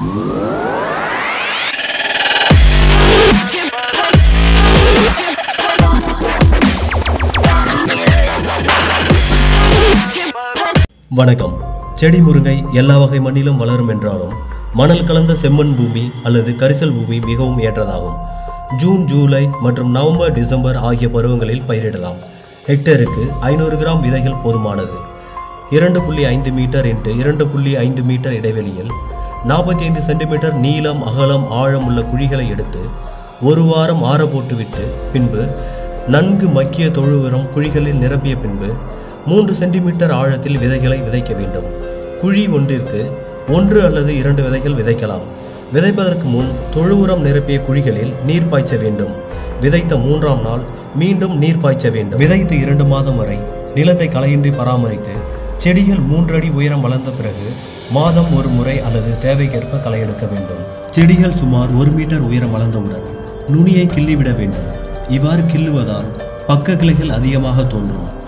வணக்கம் செடி முருங்கை எல்லா வகை மண்ணிலும் வளரும் என்றாலும் மணல் கலந்த செம்மண் பூமி அல்லது கரிசல் பூமி மிகவும் ஏற்றதாகும் ஜூன் ஜூலை மற்றும் நவம்பர் டிசம்பர் ஆகிய பருவங்களில் பயிரிடலாம் ஹெக்டேருக்கு ஐநூறு கிராம் விதைகள் போதுமானது இரண்டு புள்ளி ஐந்து மீட்டர் இன்ட்டு இரண்டு புள்ளி ஐந்து மீட்டர் இடைவெளியில் நாற்பத்தி ஐந்து சென்டிமீட்டர் நீளம் அகலம் ஆழம் உள்ள குழிகளை எடுத்து ஒரு வாரம் ஆற போட்டுவிட்டு பின்பு நன்கு மக்கிய தொழு உரம் குழிகளில் நிரப்பிய பின்பு மூன்று சென்டிமீட்டர் ஆழத்தில் விதைகளை விதைக்க வேண்டும் குழி ஒன்றிற்கு ஒன்று அல்லது இரண்டு விதைகள் விதைக்கலாம் விதைப்பதற்கு முன் தொழு உரம் நிரப்பிய குழிகளில் நீர் பாய்ச்ச வேண்டும் விதைத்த மூன்றாம் நாள் மீண்டும் நீர் பாய்ச்ச வேண்டும் விதைத்து இரண்டு மாதம் வரை நிலத்தை களையின்றி பராமரித்து செடிகள் மூன்று அடி உயரம் வளர்ந்த பிறகு மாதம் ஒரு முறை அல்லது தேவைக்கேற்ப களை எடுக்க வேண்டும் செடிகள் சுமார் ஒரு மீட்டர் உயரம் வளர்ந்தவுடன் நுனியை கிள்ளிவிட வேண்டும் இவ்வாறு கிள்ளுவதால் பக்க கிளைகள் அதிகமாக தோன்றும்